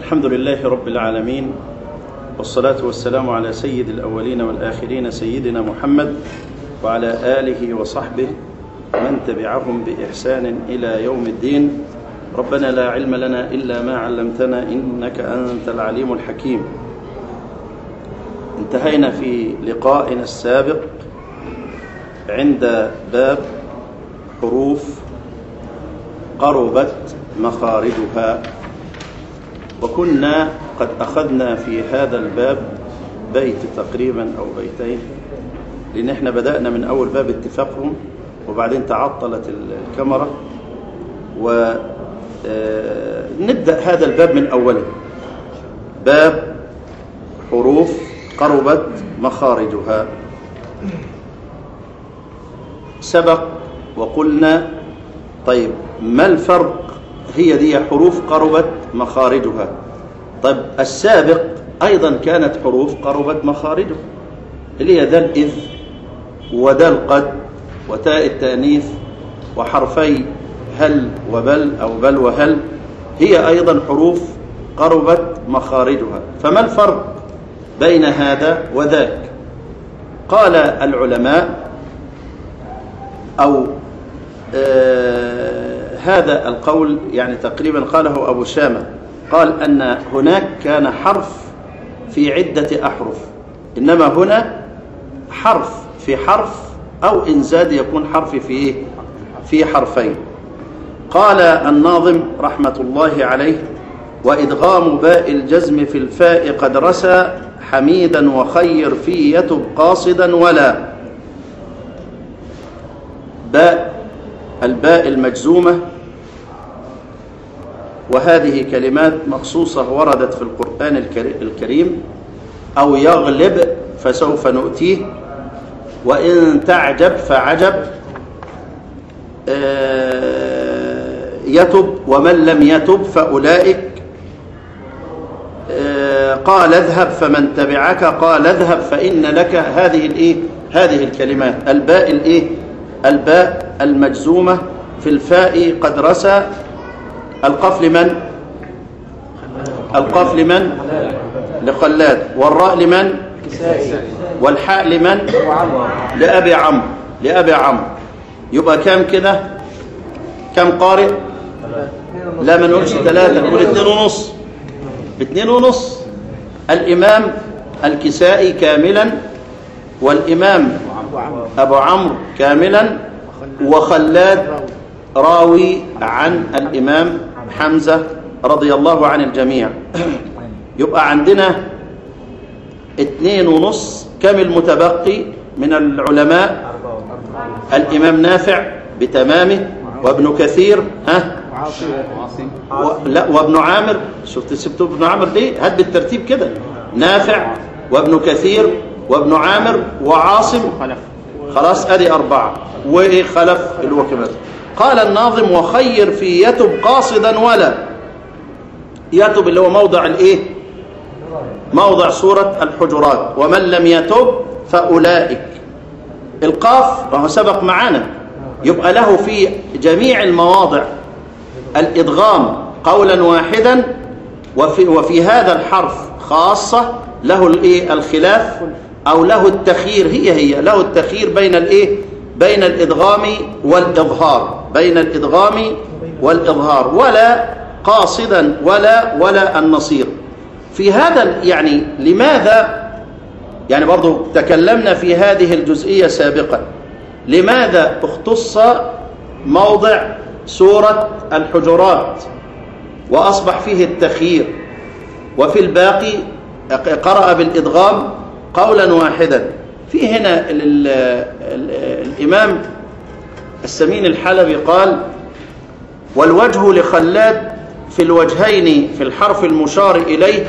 الحمد لله رب العالمين والصلاة والسلام على سيد الأولين والآخرين سيدنا محمد وعلى آله وصحبه من تبعهم بإحسان إلى يوم الدين ربنا لا علم لنا إلا ما علمتنا إنك أنت العليم الحكيم انتهينا في لقائنا السابق عند باب حروف قربت مخارجها وكنا قد أخذنا في هذا الباب بيت تقريبا أو بيتين لأن احنا بدأنا من أول باب اتفاقهم وبعدين تعطلت الكاميرا ونبدأ هذا الباب من أوله باب حروف قربت مخارجها سبق وقلنا طيب ما الفرق هي دي حروف قربت مخارجها طيب السابق أيضا كانت حروف قربت مخارجها اللي هي ذا الإذ وذا القد وتاء التانيث وحرفي هل وبل أو بل وهل هي أيضا حروف قربت مخارجها فما الفرق بين هذا وذاك قال العلماء أو آه هذا القول يعني تقريبا قاله أبو شامة قال أن هناك كان حرف في عدة أحرف إنما هنا حرف في حرف أو إن زاد يكون حرف في إيه؟ في حرفين قال الناظم رحمة الله عليه وإدغام باء الجزم في الفاء قد رسى حميدا وخير في يتب قاصدا ولا باء الباء المجزومة وهذه كلمات مخصوصة وردت في القرآن الكريم أو يغلب فسوف نؤتيه وإن تعجب فعجب يتب ومن لم يتب فأولئك قال اذهب فمن تبعك قال اذهب فإن لك هذه الايه هذه الكلمات الباء الايه الباء المجزومة في الفاء قد رسى القف لمن القف لمن لخلاد والراء لمن والحاء لمن لأبي عمرو لأبي عمرو يبقى كام كده كم قارئ لا ما نقولش ثلاثة نقول اثنين ونص اثنين ونص الإمام الكسائي كاملا والإمام أبو عمرو كاملا وخلاد راوي عن الإمام حمزة رضي الله عن الجميع يبقى عندنا اثنين ونص كم المتبقي من العلماء الإمام نافع بتمامه وابن كثير ها و... لا وابن عامر شفت سبتوا ابن عامر ليه هات بالترتيب كده نافع وابن كثير وابن عامر وعاصم خلاص ادي اربعه وايه خلف الوكمات قال الناظم وخير في يتب قاصدا ولا يتب اللي هو موضع الايه موضع سوره الحجرات ومن لم يتب فاولئك القاف وهو سبق معانا يبقى له في جميع المواضع الادغام قولا واحدا وفي وفي هذا الحرف خاصه له الايه الخلاف او له التخيير هي هي له التخيير بين الايه بين الادغام والاظهار بين الادغام والاظهار ولا قاصدا ولا ولا النصير في هذا يعني لماذا يعني برضو تكلمنا في هذه الجزئيه سابقا لماذا اختص موضع سوره الحجرات واصبح فيه التخيير وفي الباقي قرأ بالادغام قولا واحدا في هنا ال ال ال الإمام السمين الحلبي قال والوجه لخلاد في الوجهين في الحرف المشار إليه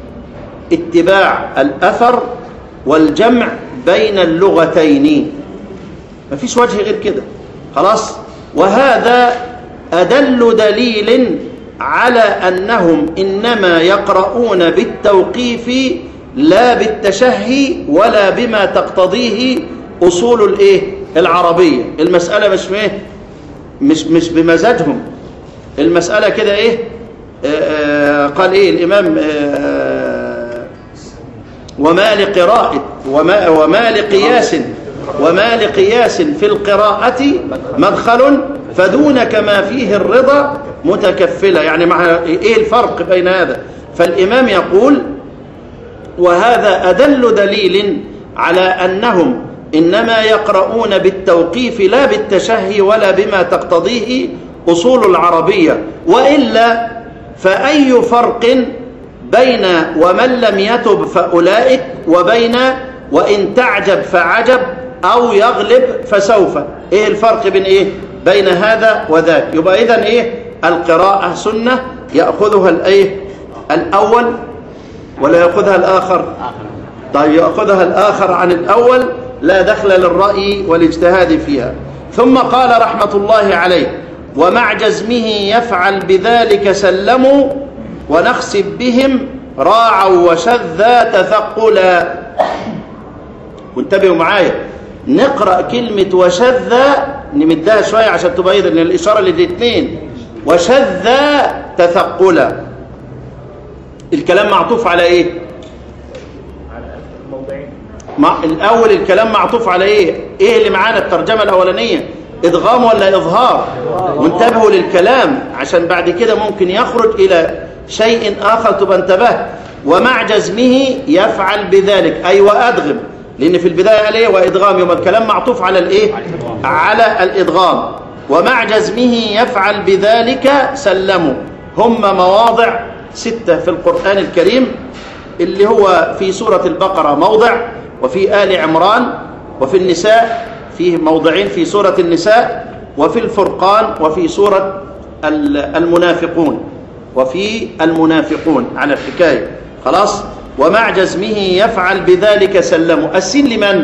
اتباع الأثر والجمع بين اللغتين ما فيش وجه غير كده خلاص وهذا أدل دليل على أنهم إنما يقرؤون بالتوقيف لا بالتشهي ولا بما تقتضيه أصول الإيه العربية المسألة مش ايه مش مش بمزاجهم المسألة كده إيه آه، قال ايه الامام آه، وما لقراءة وما, وما لقياس وما لقياس في القراءة مدخل فدونك ما فيه الرضا متكفلة يعني مع ايه الفرق بين هذا فالامام يقول وهذا أدل دليل على أنهم إنما يقرؤون بالتوقيف لا بالتشهي ولا بما تقتضيه أصول العربية وإلا فأي فرق بين ومن لم يتب فأولئك وبين وإن تعجب فعجب أو يغلب فسوف إيه الفرق بين إيه بين هذا وذاك يبقى إذن إيه القراءة سنة يأخذها الإيه الأول ولا يأخذها الآخر طيب يأخذها الآخر عن الأول لا دخل للرأي والاجتهاد فيها ثم قال رحمة الله عليه ومع جزمه يفعل بذلك سلموا ونخسب بهم راعوا وشذا تثقلا وانتبهوا معايا نقرأ كلمة وشذا نمدها شوية عشان تبين ان الإشارة للاثنين وشذا تثقلا الكلام معطوف على ايه مع الأول الكلام معطوف على إيه إيه اللي معانا الترجمة الأولانية إدغام ولا إظهار وانتبهوا للكلام عشان بعد كده ممكن يخرج إلى شيء آخر تبقى انتبه ومع جزمه يفعل بذلك أي وأدغم لأن في البداية قال إيه وإدغام يوم الكلام معطوف على الإيه على الإدغام ومع جزمه يفعل بذلك سلموا هم مواضع ستة في القرآن الكريم اللي هو في سورة البقرة موضع وفي آل عمران وفي النساء فيه موضعين في سورة النساء وفي الفرقان وفي سورة المنافقون وفي المنافقون على الحكاية خلاص ومع جزمه يفعل بذلك سلموا السين لمن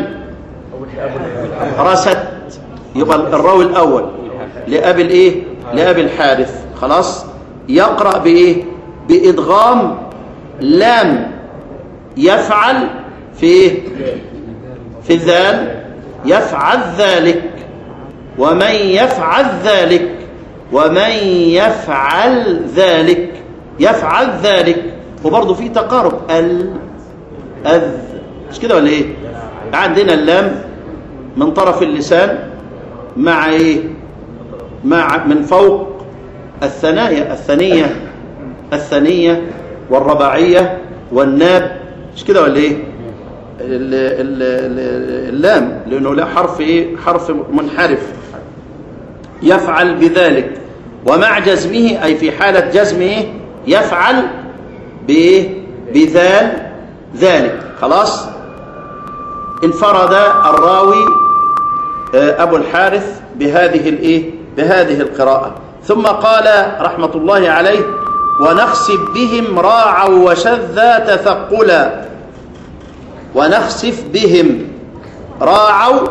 رست يبقى الراوي الأول لأبي الإيه لأبي الحارث خلاص يقرأ بإيه بإدغام لام يفعل في إيه في الذال يفعل ذلك ومن يفعل ذلك ومن يفعل ذلك يفعل ذلك وبرضه في تقارب ال أذ مش كده ولا ايه عندنا اللام من طرف اللسان مع ايه مع من فوق الثنايا الثنية الثنية والرباعية والناب مش كده ولا ايه اللام لأنه لا حرف إيه حرف منحرف يفعل بذلك ومع جزمه أي في حالة جزمه يفعل بإيه بذال ذلك خلاص انفرد الراوي أبو الحارث بهذه الإيه بهذه القراءة ثم قال رحمة الله عليه ونخسب بهم راعا وشذا تثقلا ونخسف بهم راعوا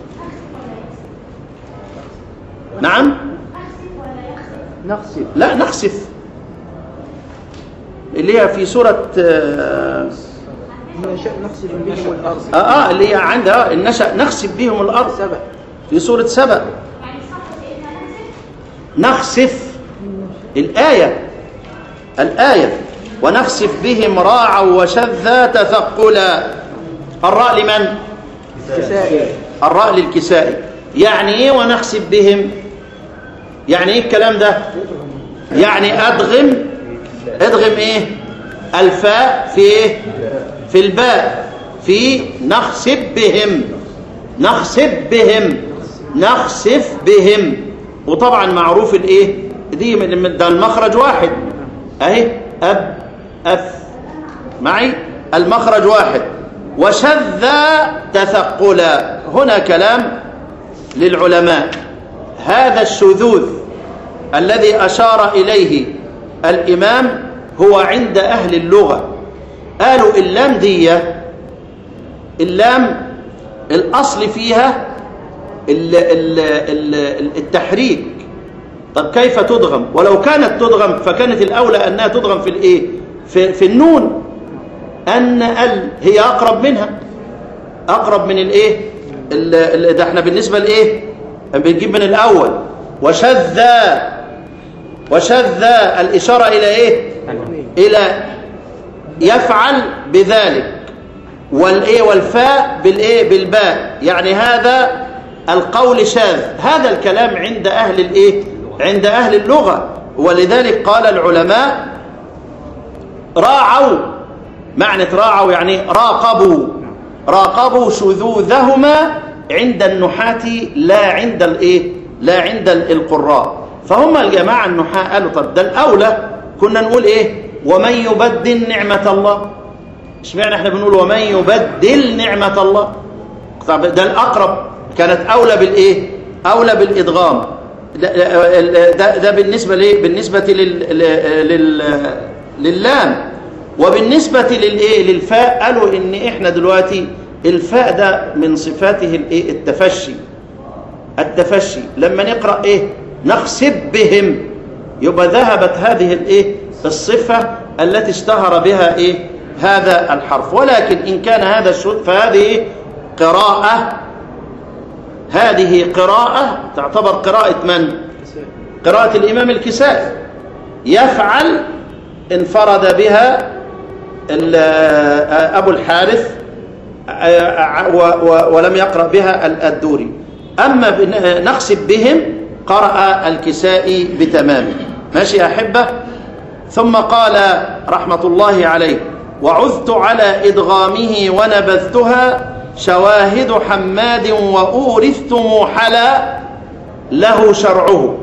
نعم نخسف لا نخسف اللي هي في سورة آه نشأ نخسف بهم الأرض آه, آه اللي هي عندها النشأ نخسف بهم الأرض سبع في سورة سبأ نخسف الآية الآية ونخسف بهم راعا وشذا تثقلا الراء لمن كسائي الراء للكسائي يعني ايه ونخسف بهم يعني ايه الكلام ده يعني ادغم ادغم ايه الفاء في ايه في الباء في نخسف بهم نخسف بهم نخسف بهم وطبعا معروف الايه دي من ده المخرج واحد اهي اب اف معي المخرج واحد وشذا تثقلا هنا كلام للعلماء هذا الشذوذ الذي أشار إليه الإمام هو عند أهل اللغة قالوا اللام دي اللام الأصل فيها ال ال ال التحريك طب كيف تدغم ولو كانت تدغم فكانت الأولى أنها تدغم في الإيه في, في النون أن ال هي أقرب منها أقرب من الإيه ال- ال- ده احنا بالنسبة لإيه بنجيب من الأول وشذا وشذ الإشارة إلى إيه إلى يفعل بذلك والإيه والفاء بالإيه بالباء يعني هذا القول شاذ هذا الكلام عند أهل الإيه عند أهل اللغة ولذلك قال العلماء راعوا معنى راعوا يعني راقبوا راقبوا شذوذهما عند النحاة لا عند الايه لا عند القراء فهم الجماعة النحاة قالوا طب ده الأولى كنا نقول ايه ومن يبدل نعمة الله اشمعنى احنا بنقول ومن يبدل نعمة الله طب ده الأقرب كانت أولى بالإيه أولى بالإدغام ده, ده, ده بالنسبة ليه بالنسبة لل, لل, لللام وبالنسبة للإيه للفاء قالوا إن إحنا دلوقتي الفاء ده من صفاته الإيه التفشي التفشي لما نقرأ إيه نخسب بهم يبقى ذهبت هذه الإيه الصفة التي اشتهر بها إيه هذا الحرف ولكن إن كان هذا الشذ فهذه قراءة هذه قراءة تعتبر قراءة من؟ قراءة الإمام الكسائي يفعل انفرد بها أبو الحارث ولم يقرأ بها الدوري أما نقصب بهم قرأ الكسائي بتمامه ماشي يا أحبة ثم قال رحمة الله عليه وعذت على إدغامه ونبذتها شواهد حماد وأورثت موحلا له شرعه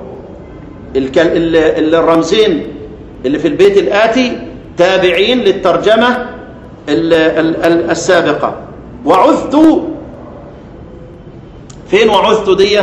الرمزين اللي في البيت الآتي تابعين للترجمة السابقة وعذت فين وعذت دي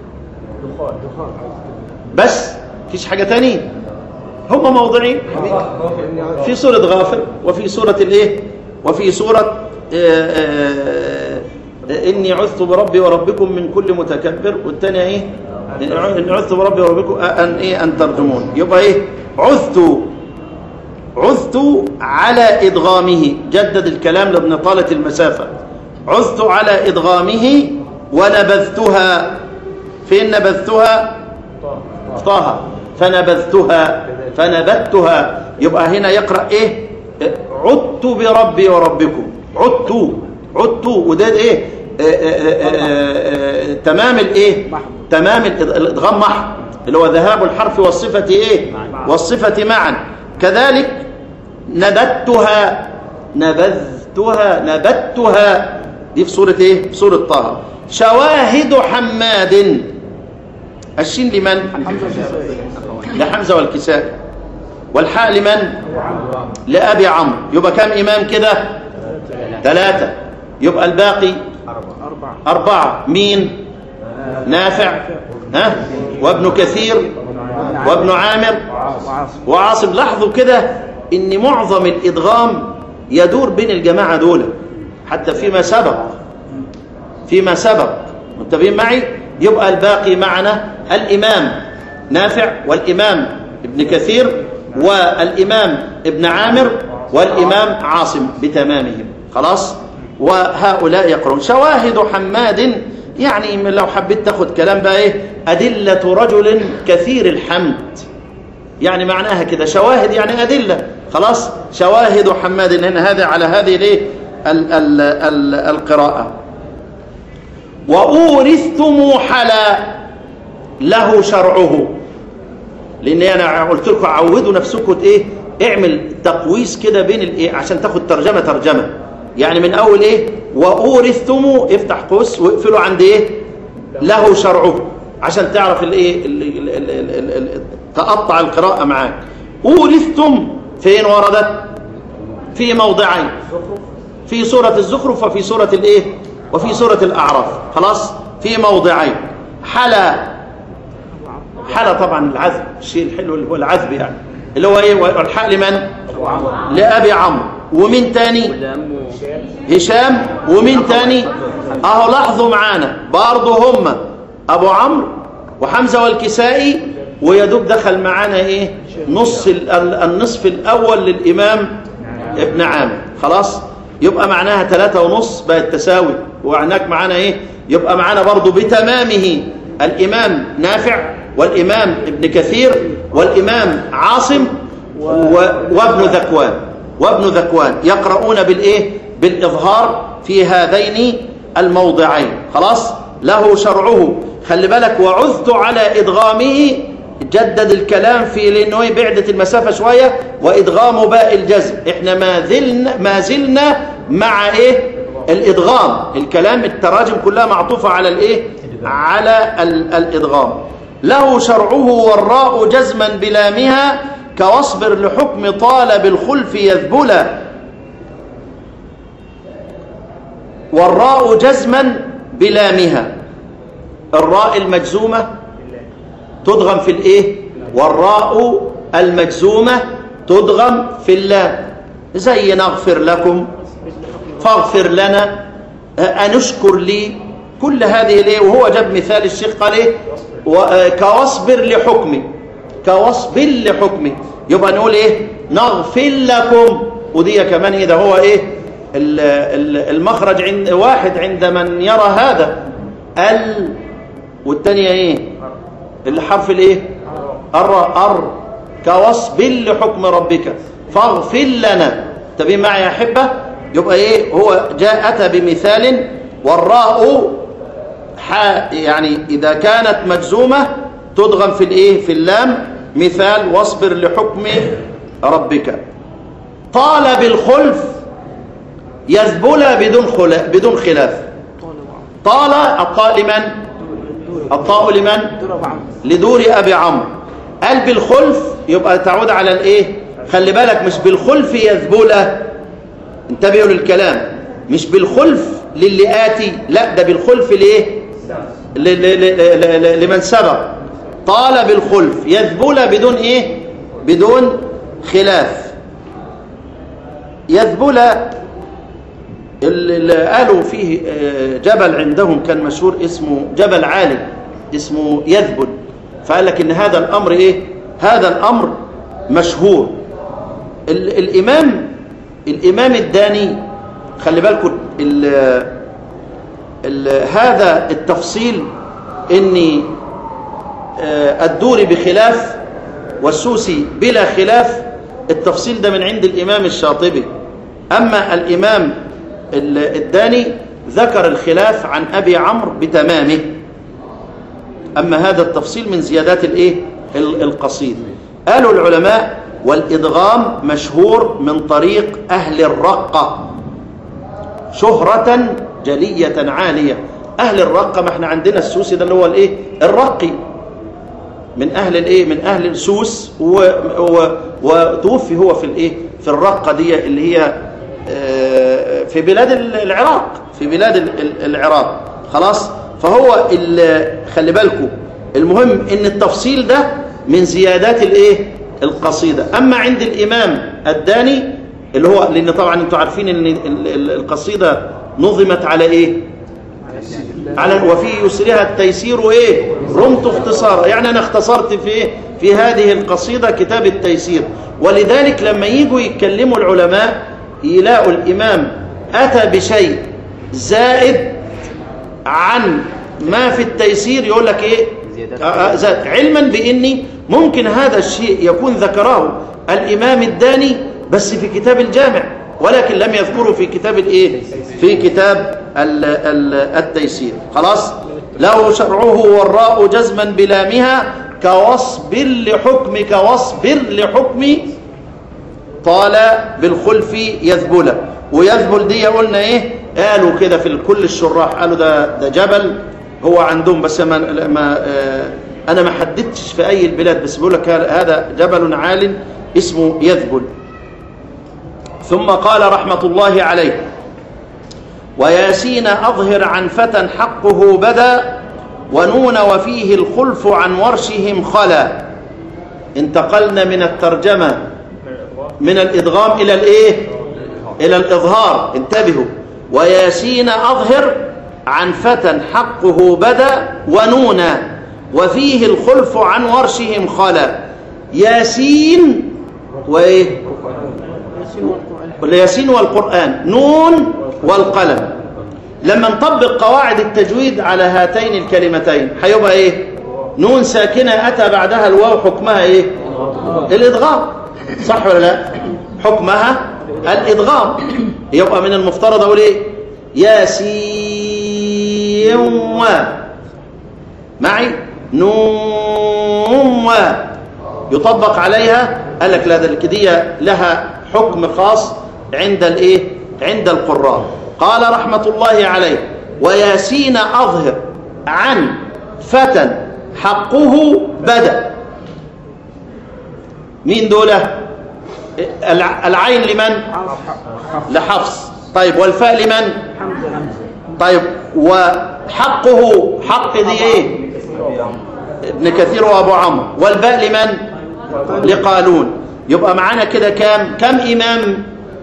بس فيش حاجة تانية هم موضعين في سورة غافر وفي سورة الايه وفي سورة آآ آآ إني عذت بربي وربكم من كل متكبر والثانية إيه إني عذت بربي وربكم أن إيه أن ترجمون يبقى إيه عذت عذت على إدغامه جدد الكلام لابن طالة المسافة عذت على إدغامه ونبذتها فين نبذتها طه فنبذتها فنبذتها يبقى هنا يقرأ إيه عدت بربي وربكم عدت عدت وده إيه آآ آآ آآ تمام الإيه تمام الإدغام محض اللي هو ذهاب الحرف والصفة إيه والصفة معا كذلك نبتها نبذتها نبتها دي في سورة ايه في سورة طه شواهد حماد الشين لمن لحمزة والكساء والحاء لمن لأبي عمرو يبقى كم إمام كده ثلاثة يبقى الباقي أربعة مين نافع ها وابن كثير وابن عامر وعاصم لاحظوا كده ان معظم الادغام يدور بين الجماعه دول حتى فيما سبق فيما سبق متفقين معي يبقى الباقي معنا الامام نافع والامام ابن كثير والامام ابن عامر والامام عاصم بتمامهم خلاص وهؤلاء يقرون شواهد حماد يعني لو حبيت تاخد كلام بقى ايه ادله رجل كثير الحمد يعني معناها كده شواهد يعني أدلة خلاص شواهد حماد هنا هذا على هذه الايه ال ال ال القراءة وأورثت موحلا له شرعه لأن أنا قلت لكم عودوا نفسكم إيه اعمل تقويس كده بين الايه عشان تاخد ترجمة ترجمة يعني من أول إيه وأورثتم افتح قوس واقفلوا عند إيه له شرعه عشان تعرف الايه تقطع القراءة معاك أورثتم فين وردت في موضعين في سورة الزخرف وفي سورة الايه وفي سورة الأعراف خلاص في موضعين حلا حلا طبعا العذب الشيء الحلو اللي هو العذب يعني اللي هو ايه والحاء لمن لأبي عمرو ومن تاني هشام ومن تاني اهو لاحظوا معانا برضه هم ابو عمرو وحمزه والكسائي ويدوب دخل معانا ايه نص النصف الاول للامام ابن عامر خلاص يبقى معناها ثلاثة ونص بقت تساوي وهناك معانا ايه يبقى معانا برضو بتمامه الامام نافع والإمام ابن كثير والإمام عاصم و... وابن ذكوان وابن ذكوان يقرؤون بالإيه بالإظهار في هذين الموضعين خلاص له شرعه خلي بالك وعذت على إدغامه جدد الكلام في لأنه بعدة المسافة شوية وإدغام باء الجزم إحنا ما زلنا, ما زلنا مع إيه الإدغام الكلام التراجم كلها معطوفة على الإيه على ال الإدغام له شرعه والراء جزما بلامها كواصبر لحكم طالب الخلف يذبلا والراء جزما بلامها الراء المجزومة تدغم في الايه والراء المجزومة تدغم في اللام زي نغفر لكم فاغفر لنا أنشكر لي كل هذه ليه وهو جاب مثال الشيخ قال ايه كواصبر لحكمي كواصبر لحكمي يبقى نقول ايه نغفر لكم ودي كمان اذا هو ايه المخرج عند واحد عند من يرى هذا ال والثانيه ايه الحرف الايه الر ار كوصب لحكم ربك فاغفر لنا تبين معي يا احبه يبقى ايه هو جاء اتى بمثال والراء يعني اذا كانت مجزومه تدغم في الايه في اللام مثال واصبر لحكم ربك طالب الخلف يذبل بدون خلاف بدون خلاف طال الطاء لمن الطاء لمن لدور ابي عمرو قال بالخلف يبقى تعود على الايه خلي بالك مش بالخلف يذبل انتبهوا للكلام مش بالخلف للي اتي لا ده بالخلف لايه لمن سبق طال بالخلف يذبل بدون ايه بدون خلاف يذبل اللي قالوا فيه جبل عندهم كان مشهور اسمه جبل عالي اسمه يذبل فقال لك ان هذا الامر ايه هذا الامر مشهور ال الامام الامام الداني خلي بالكم ال ال هذا التفصيل اني الدوري بخلاف والسوسي بلا خلاف التفصيل ده من عند الامام الشاطبي اما الامام الداني ذكر الخلاف عن أبي عمرو بتمامه أما هذا التفصيل من زيادات الإيه؟ القصيد قالوا العلماء والإدغام مشهور من طريق أهل الرقة شهرة جلية عالية أهل الرقة ما احنا عندنا السوسي ده اللي هو الإيه؟ الرقي من أهل الإيه؟ من أهل السوس و... و... وتوفي هو في الإيه؟ في الرقة دي اللي هي في بلاد العراق في بلاد العراق خلاص فهو خلي بالكم المهم ان التفصيل ده من زيادات الايه القصيده اما عند الامام الداني اللي هو لان طبعا انتم عارفين ان القصيده نظمت على ايه على وفي يسرها التيسير وايه رمت اختصارا يعني انا اختصرت في ايه في هذه القصيده كتاب التيسير ولذلك لما يجوا يتكلموا العلماء يلاقوا الإمام أتى بشيء زائد عن ما في التيسير يقول لك إيه زاد علما بإني ممكن هذا الشيء يكون ذكره الإمام الداني بس في كتاب الجامع ولكن لم يذكره في كتاب الإيه في كتاب ال ال التيسير خلاص له شرعه والراء جزما بلامها كوصبر لحكم كوصبر لحكم قال بالخلف يذبل ويذبل دي قلنا ايه قالوا كده في كل الشراح قالوا ده ده جبل هو عندهم بس ما, ما آه انا ما حددتش في اي البلاد بس بقول لك هذا جبل عال اسمه يذبل ثم قال رحمة الله عليه وياسين أظهر عن فتى حقه بدا ونون وفيه الخلف عن ورشهم خلا انتقلنا من الترجمة من الإدغام إلى الإيه إلى الإظهار انتبهوا وياسين أظهر عن فتى حقه بدا ونونا وفيه الخلف عن ورشهم خلا ياسين وإيه ياسين والقرآن نون والقلم لما نطبق قواعد التجويد على هاتين الكلمتين هيبقى ايه نون ساكنة أتى بعدها الواو حكمها إيه الإدغام صح ولا لا حكمها الإدغام يبقى من المفترض أقول إيه ياسين و معي نون و يطبق عليها قال لك لا ده الكدية لها حكم خاص عند الايه عند القراء قال رحمة الله عليه وياسين أظهر عن فتى حقه بدأ مين دولة الع- العين لمن لحفص طيب والفاء لمن طيب وحقه حق دي ايه ابن كثير وابو عمرو والباء لمن لقالون يبقى معانا كده كام كم امام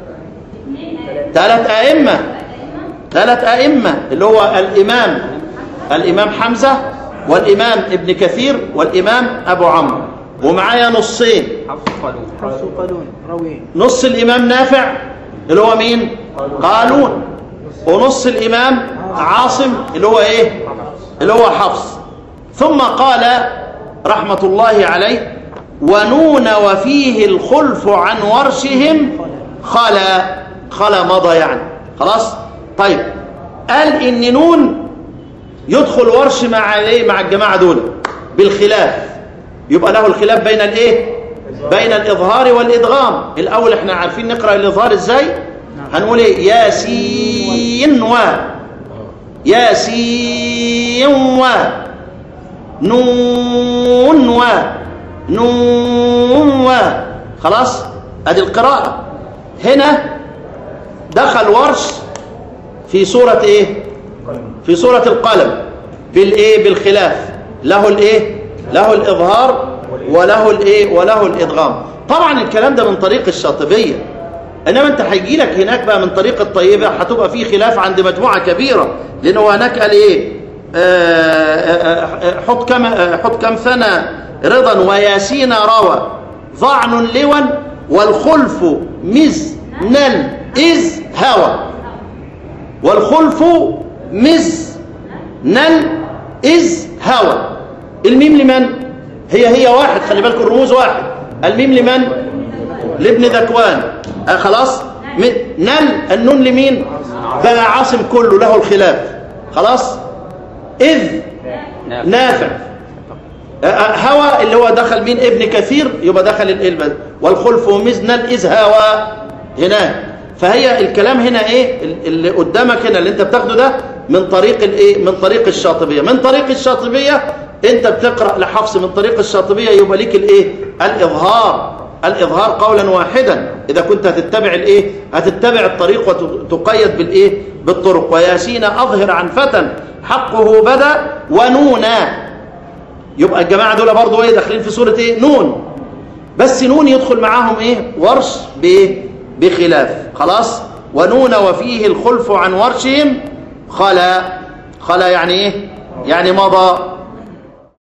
ثلاث ائمه ثلاث ائمه اللي هو الامام الامام حمزه والامام ابن كثير والامام ابو عمرو ومعايا نصين حفص قالون روين نص الامام نافع اللي هو مين قالون ونص الامام عاصم اللي هو ايه اللي هو حفص ثم قال رحمة الله عليه ونون وفيه الخلف عن ورشهم خلا خلا مضى يعني خلاص طيب قال ان نون يدخل ورش مع الايه مع الجماعه دول بالخلاف يبقى له الخلاف بين الايه بين الاظهار والادغام الاول احنا عارفين نقرا الاظهار ازاي هنقول ايه ياسين و ياسين و نون و نون و خلاص ادي القراءه هنا دخل ورش في سوره ايه في سوره القلم بالايه بالخلاف له الايه له الاظهار وله الايه وله الادغام طبعا الكلام ده من طريق الشاطبيه انما انت هيجي لك هناك بقى من طريق الطيبه هتبقى في خلاف عند مجموعه كبيره لانه هناك قال ايه آه، آه، آه، حط كم آه، حط كم ثنى رضا وياسين روى ضعن لوا والخلف مز نل إذ هوى والخلف مز نل إذ هوى الميم لمن هي هي واحد خلي بالكم الرموز واحد الميم لمن لابن ذكوان آه خلاص م- نل النون لمين بقى عاصم كله له الخلاف خلاص إذ نافع آه، آه، هوى اللي هو دخل مين ابن كثير يبقى دخل الإلبة والخلف مزنا إذ هوى هناك فهي الكلام هنا ايه ال- اللي قدامك هنا اللي انت بتاخده ده من طريق الايه من طريق الشاطبيه من طريق الشاطبيه انت بتقرا لحفص من طريق الشاطبيه يبقى ليك الايه الاظهار الاظهار قولا واحدا اذا كنت هتتبع الايه هتتبع الطريق وتقيد بالايه بالطرق وياسين اظهر عن فتى حقه بدا ونونا يبقى الجماعه دول برضه ايه داخلين في سوره ايه نون بس نون يدخل معاهم ايه ورش بايه بخلاف خلاص ونون وفيه الخلف عن ورشهم خلا خلا يعني ايه يعني مضى